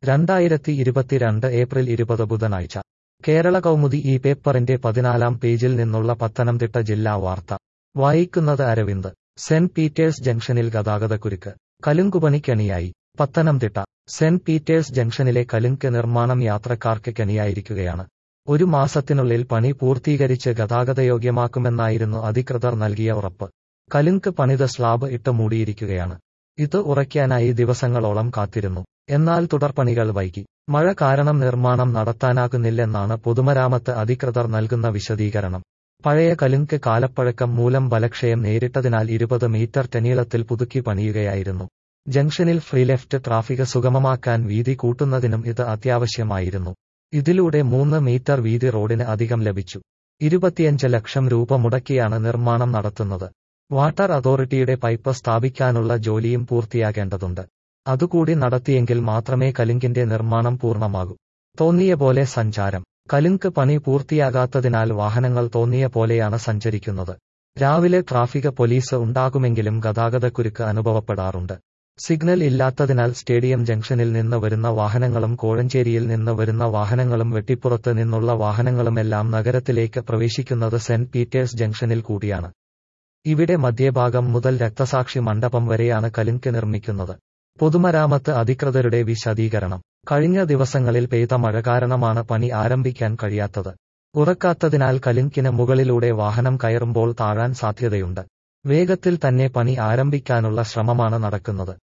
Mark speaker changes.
Speaker 1: രണ്ടായിരത്തി ഇരുപത്തിരണ്ട് ഏപ്രിൽ ഇരുപത് ബുധനാഴ്ച കേരള കൗമുദി ഈ പേപ്പറിന്റെ പതിനാലാം പേജിൽ നിന്നുള്ള പത്തനംതിട്ട ജില്ലാ വാർത്ത വായിക്കുന്നത് അരവിന്ദ് സെന്റ് പീറ്റേഴ്സ് ജംഗ്ഷനിൽ ഗതാഗതക്കുരുക്ക് കലുങ്കുപണി കെണിയായി പത്തനംതിട്ട സെന്റ് പീറ്റേഴ്സ് ജംഗ്ഷനിലെ കലുങ്ക് നിർമ്മാണം യാത്രക്കാർക്ക് കെണിയായിരിക്കുകയാണ് ഒരു മാസത്തിനുള്ളിൽ പണി പൂർത്തീകരിച്ച് ഗതാഗതയോഗ്യമാക്കുമെന്നായിരുന്നു അധികൃതർ നൽകിയ ഉറപ്പ് കലുങ്ക് പണിത സ്ലാബ് ഇട്ട് മൂടിയിരിക്കുകയാണ് ഇത് ഉറയ്ക്കാനായി ദിവസങ്ങളോളം കാത്തിരുന്നു എന്നാൽ തുടർപണികൾ വൈകി മഴ കാരണം നിർമ്മാണം നടത്താനാകുന്നില്ലെന്നാണ് പൊതുമരാമത്ത് അധികൃതർ നൽകുന്ന വിശദീകരണം പഴയ കലുങ്ക് കാലപ്പഴക്കം മൂലം ബലക്ഷയം നേരിട്ടതിനാൽ ഇരുപത് മീറ്റർ ടെനീളത്തിൽ പുതുക്കി പണിയുകയായിരുന്നു ജംഗ്ഷനിൽ ഫ്രീ ലെഫ്റ്റ് ട്രാഫിക് സുഗമമാക്കാൻ വീതി കൂട്ടുന്നതിനും ഇത് അത്യാവശ്യമായിരുന്നു ഇതിലൂടെ മൂന്ന് മീറ്റർ വീതി റോഡിന് അധികം ലഭിച്ചു ഇരുപത്തിയഞ്ച് ലക്ഷം രൂപ മുടക്കിയാണ് നിർമ്മാണം നടത്തുന്നത് വാട്ടർ അതോറിറ്റിയുടെ പൈപ്പ് സ്ഥാപിക്കാനുള്ള ജോലിയും പൂർത്തിയാകേണ്ടതുണ്ട് അതുകൂടി നടത്തിയെങ്കിൽ മാത്രമേ കലുങ്കിന്റെ നിർമ്മാണം പൂർണ്ണമാകൂ തോന്നിയ പോലെ സഞ്ചാരം കലുങ്ക് പണി പൂർത്തിയാകാത്തതിനാൽ വാഹനങ്ങൾ തോന്നിയ പോലെയാണ് സഞ്ചരിക്കുന്നത് രാവിലെ ട്രാഫിക് പോലീസ് ഉണ്ടാകുമെങ്കിലും ഗതാഗതക്കുരുക്ക് അനുഭവപ്പെടാറുണ്ട് സിഗ്നൽ ഇല്ലാത്തതിനാൽ സ്റ്റേഡിയം ജംഗ്ഷനിൽ നിന്ന് വരുന്ന വാഹനങ്ങളും കോഴഞ്ചേരിയിൽ നിന്ന് വരുന്ന വാഹനങ്ങളും വെട്ടിപ്പുറത്ത് നിന്നുള്ള വാഹനങ്ങളുമെല്ലാം നഗരത്തിലേക്ക് പ്രവേശിക്കുന്നത് സെന്റ് പീറ്റേഴ്സ് ജംഗ്ഷനിൽ കൂടിയാണ് ഇവിടെ മധ്യഭാഗം മുതൽ രക്തസാക്ഷി മണ്ഡപം വരെയാണ് കലുങ്ക് നിർമ്മിക്കുന്നത് പൊതുമരാമത്ത് അധികൃതരുടെ വിശദീകരണം കഴിഞ്ഞ ദിവസങ്ങളിൽ പെയ്ത മഴ കാരണമാണ് പണി ആരംഭിക്കാൻ കഴിയാത്തത് ഉറക്കാത്തതിനാൽ കലുങ്കിന് മുകളിലൂടെ വാഹനം കയറുമ്പോൾ താഴാൻ സാധ്യതയുണ്ട് വേഗത്തിൽ തന്നെ പണി ആരംഭിക്കാനുള്ള ശ്രമമാണ് നടക്കുന്നത്